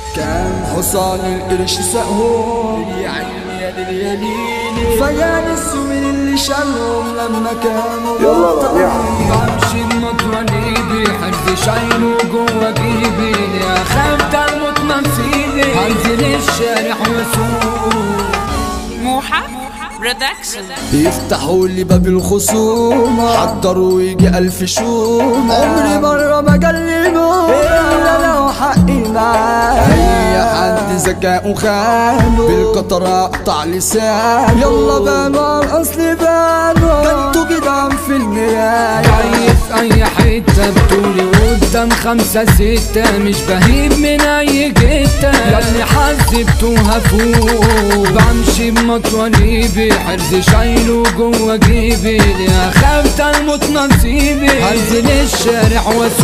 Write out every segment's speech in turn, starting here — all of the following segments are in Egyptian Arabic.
كان حصان القرش سقهم يا عيني يا دل يا ليلي فجانس من اللي شالهم لما كانوا يلا ربيع. بمشي بمطوى ايدي حد شايله جوا جيبي يا خاف الموت منسيبي هنزل الشارع واسوق موحة برودكشن يفتحوا لي باب الخصومة حضروا يجي ألف شومة عمري مرة ما جلبوا إلا لو حقي معاه أي حد ذكاء خانه بالقطر أقطع لسانه يلا بانوا على الأصل بانوا ده انتوا جدعان في المراية جاي في اي حتة بتقولي قدام خمسة ستة مش بهيب من اي جتة ياللي حذبتوها فوق بمشي بمطوانيبي حرز شايله جوا جيبي يا خاف الموت نصيبي هنزل الشارع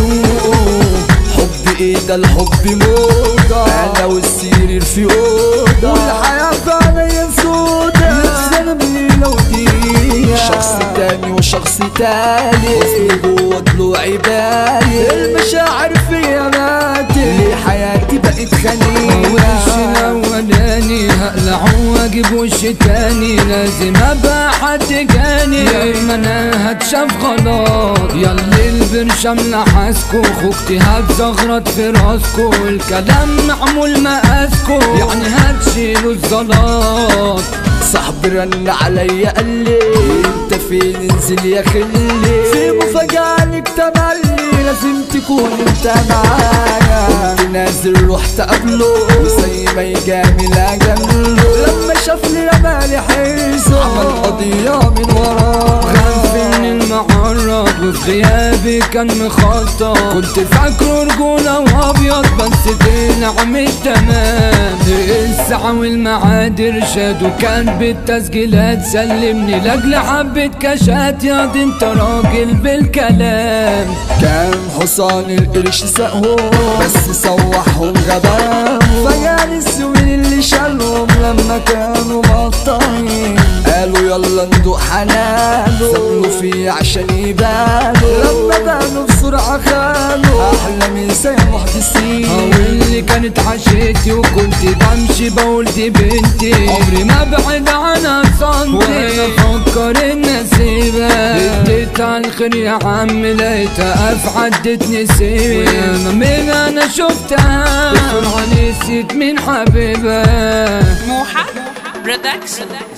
واسوق حب ايه ده الحب موضة انا والسرير في اوضة والحياة فعليا سودة نفسنا بليلة ودقيقة شخص تاني وشخص تاني حزن جوه ضلوعي باين المشاعر فيا ماتت ليه حياتي بقت وش خنيقة الاولاني هقلع واجيب وش تاني لازم ابقى حد جاني لما انا هتشاف خلاص ياللي البرشام لحاسكو خوختي هتزغرط في راسكو الكلام معمول مقاسكو يعني هتشيلوا الزلط صاحبي رن عليا قال لي انت فين انزل يا خلي في مفاجأة لك تملي لازم تكون انت معايا كنت نازل رحت قبله وزي ما يجامل اجامله لما شافني رمالي حيزه عمل قضية من وراه غفلني المعرض وفي غيابي كان مخطط كنت فاكره رجولة وابيض بس طلع مش تمام الساعة والميعاد ارشاد وكان بالتسجيلات سلمني لاجل حبة كاشات يا دي انت راجل بالكلام كان حصان القرش سقهم بس سوحهم غباهم فجالس من اللي شالهم لما كانوا مقطعين قالوا يلا ندوق حنانه سابوا فيه عشان يبانوا لما بانوا بسرعة خانوا أحلى من سامح بسين واللي كانت عشيتي وكنت بمشي بقول دي بنتي عمري ما بعد عنها سنتي وانا افكر ان اسيبها اديت على الخير يا عم لقيتها اف عدتني سيبي وياما من انا شفتها بسرعة نسيت من حبيبها موحة برودكشن